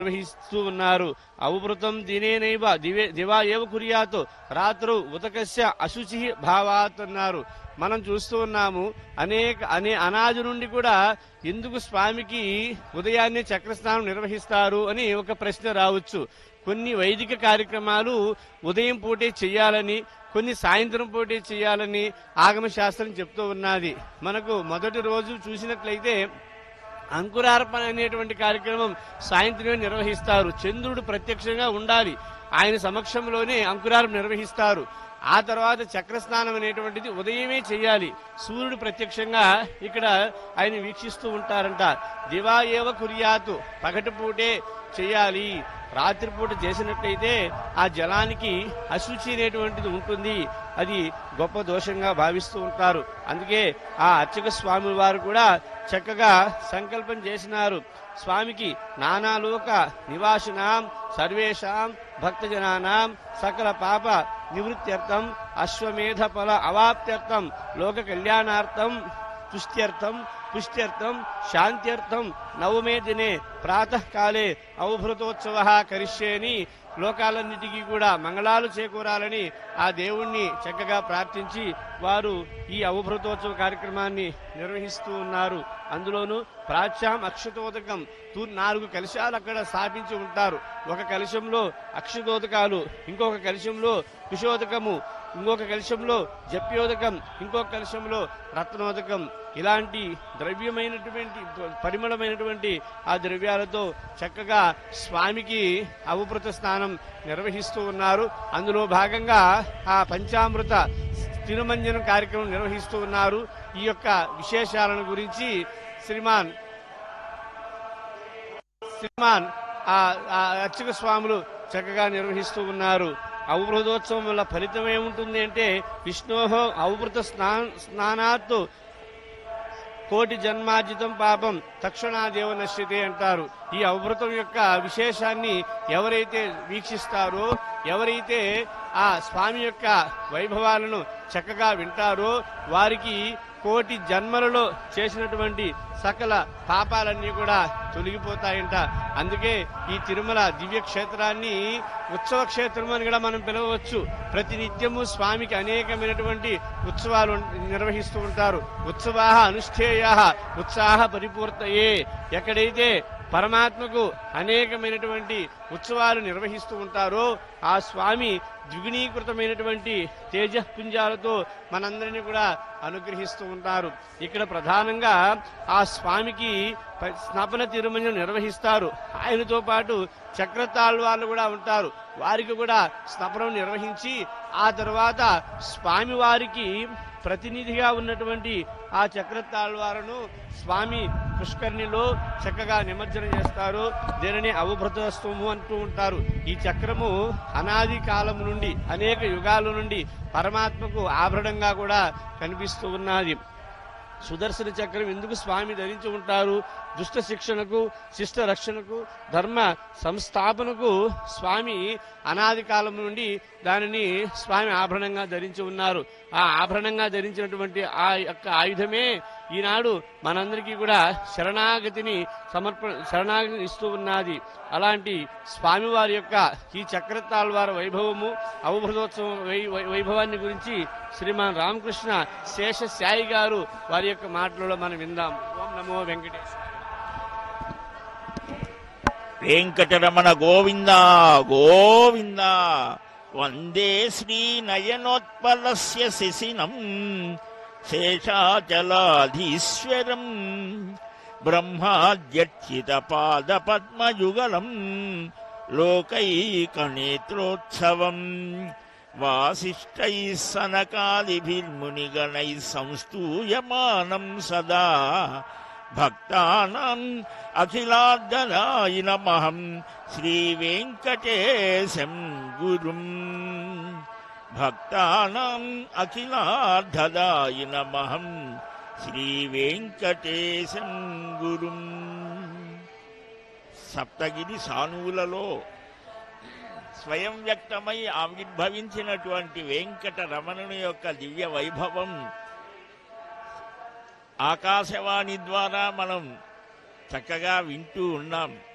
నిర్వహిస్తూ ఉన్నారు అవభృతం దినేనైవ దివే దివా ఏవ కురియాతు రాత్రు ఉతకస్య అశుచి భావాత్ అన్నారు మనం చూస్తూ ఉన్నాము అనేక అనే అనాది నుండి కూడా ఎందుకు స్వామికి ఉదయాన్నే చక్రస్నానం నిర్వహిస్తారు అని ఒక ప్రశ్న రావచ్చు కొన్ని వైదిక కార్యక్రమాలు ఉదయం పూటే చేయాలని కొన్ని సాయంత్రం పూటే చేయాలని ఆగమ శాస్త్రం చెప్తూ ఉన్నది మనకు మొదటి రోజు చూసినట్లయితే అంకురార్పణ అనేటువంటి కార్యక్రమం సాయంత్రమే నిర్వహిస్తారు చంద్రుడు ప్రత్యక్షంగా ఉండాలి ఆయన సమక్షంలోనే అంకురార్పణ నిర్వహిస్తారు ఆ తర్వాత చక్రస్నానం అనేటువంటిది ఉదయమే చేయాలి సూర్యుడు ప్రత్యక్షంగా ఇక్కడ ఆయన వీక్షిస్తూ ఉంటారంట దివా ఏవ కురియాతు పగటిపూటే చేయాలి రాత్రిపూట చేసినట్లయితే ఆ జలానికి అశుచి అనేటువంటిది ఉంటుంది అది గొప్ప దోషంగా భావిస్తూ ఉంటారు అందుకే ఆ అర్చక స్వామి వారు కూడా చక్కగా సంకల్పం చేసినారు స్వామికి నానాలోక నివాసినాం సర్వేషాం భక్తజనానాం సకల పాప నివృత్త్యర్థం అశ్వమేధ ఫల అవాప్త్యర్థం లోక కళ్యాణార్థం తుష్ట్యర్థం పుష్ట్యర్థం శాంత్యర్థం నవమే దినే ప్రాతకాలే అవభృతోత్సవ కరిష్యేని లోకాలన్నిటికీ కూడా మంగళాలు చేకూరాలని ఆ దేవుణ్ణి చక్కగా ప్రార్థించి వారు ఈ అవభృతోత్సవ కార్యక్రమాన్ని నిర్వహిస్తూ ఉన్నారు అందులోనూ ప్రాచ్యాం అక్షతోదకం తూ నాలుగు కలశాలు అక్కడ స్థాపించి ఉంటారు ఒక కలశంలో అక్షతోదకాలు ఇంకొక కలశంలో కుశోదకము ఇంకొక కలశంలో జప్యోదకం ఇంకొక కలశంలో రత్నోదకం ఇలాంటి ద్రవ్యమైనటువంటి పరిమళమైనటువంటి ఆ ద్రవ్యాలతో చక్కగా స్వామికి అవభృత స్నానం నిర్వహిస్తూ ఉన్నారు అందులో భాగంగా ఆ పంచామృత తిరుమంజనం కార్యక్రమం నిర్వహిస్తూ ఉన్నారు ఈ యొక్క విశేషాలను గురించి శ్రీమాన్ శ్రీమాన్ ఆ ఆ అర్చక స్వాములు చక్కగా నిర్వహిస్తూ ఉన్నారు అవభృతోత్సవం వల్ల ఫలితం ఏముంటుంది అంటే విష్ణోహో అవభృత స్నా స్నానాత్ కోటి జన్మార్జితం పాపం తక్షణాదేవ నశ్యతే అంటారు ఈ అవభృతం యొక్క విశేషాన్ని ఎవరైతే వీక్షిస్తారో ఎవరైతే ఆ స్వామి యొక్క వైభవాలను చక్కగా వింటారో వారికి కోటి జన్మలలో చేసినటువంటి సకల పాపాలన్నీ కూడా తొలగిపోతాయంట అందుకే ఈ తిరుమల దివ్య క్షేత్రాన్ని ఉత్సవ క్షేత్రం అని కూడా మనం పిలవవచ్చు ప్రతి నిత్యము స్వామికి అనేకమైనటువంటి ఉత్సవాలు నిర్వహిస్తూ ఉంటారు ఉత్సవా అనుష్ఠేయ ఉత్సాహ పరిపూర్తయే ఎక్కడైతే పరమాత్మకు అనేకమైనటువంటి ఉత్సవాలు నిర్వహిస్తూ ఉంటారో ఆ స్వామి ద్విగుణీకృతమైనటువంటి తేజపుంజాలతో మనందరినీ కూడా అనుగ్రహిస్తూ ఉంటారు ఇక్కడ ప్రధానంగా ఆ స్వామికి ప- స్నపన తిరుమంజనం నిర్వహిస్తారు ఆయనతో పాటు చక్రతాళ్వాళ్ళు కూడా ఉంటారు వారికి కూడా స్నపనం నిర్వహించి ఆ తర్వాత స్వామి వారికి ప్రతినిధిగా ఉన్నటువంటి ఆ చక్రతాళ్వారును స్వామి పుష్కరిణిలో చక్కగా నిమజ్జనం చేస్తారు దీనిని అవభృతస్తము అంటూ ఉంటారు ఈ చక్రము అనాది కాలం నుండి అనేక యుగాల నుండి పరమాత్మకు ఆభరణంగా కూడా కనిపిస్తూ ఉన్నది సుదర్శన చక్రం ఎందుకు స్వామి ధరించి ఉంటారు దుష్ట శిక్షణకు శిష్ట రక్షణకు ధర్మ సంస్థాపనకు స్వామి అనాది కాలం నుండి దానిని స్వామి ఆభరణంగా ధరించి ఉన్నారు ఆ ఆభరణంగా ధరించినటువంటి ఆ యొక్క ఆయుధమే ఈనాడు మనందరికీ కూడా శరణాగతిని సమర్పణ శరణాగతిని ఇస్తూ ఉన్నది అలాంటి స్వామివారి యొక్క ఈ చక్రతాళ్వార వైభవము అవభృతోత్సవం వై- వై- వైభవాన్ని గురించి శ్రీమాన్ రామకృష్ణ శేష సాయి గారు వారి యొక్క మాటలలో మనం విందాం ఓం నమో వెంకటేశ్వర వెంకటరమణ గోవింద గోవింద వందే శ్రీ నయనోత్పలస్య శిశినం శేషాచలాధీశ్వరం బ్రహ్మాద్యర్చిత పాద పద్మయుగలం లోకైకనేత్రోత్సవం వాసిష్టై సనకాదిభిర్మునిగణై సంస్తూయమానం సదా భక్తానాం అఖిలార్దనాయ నమః శ్రీ వెంకటేశం గురుం భక్తానాం అఖిలార్ధదాయ నమః శ్రీ వెంకటేశం గురుం సప్తగిరి సానువులలో స్వయం వ్యక్తమై ఆవిర్భవించినటువంటి వెంకట రమణుని యొక్క దివ్య వైభవం ఆకాశవాణి ద్వారా మనం చక్కగా వింటూ ఉన్నాం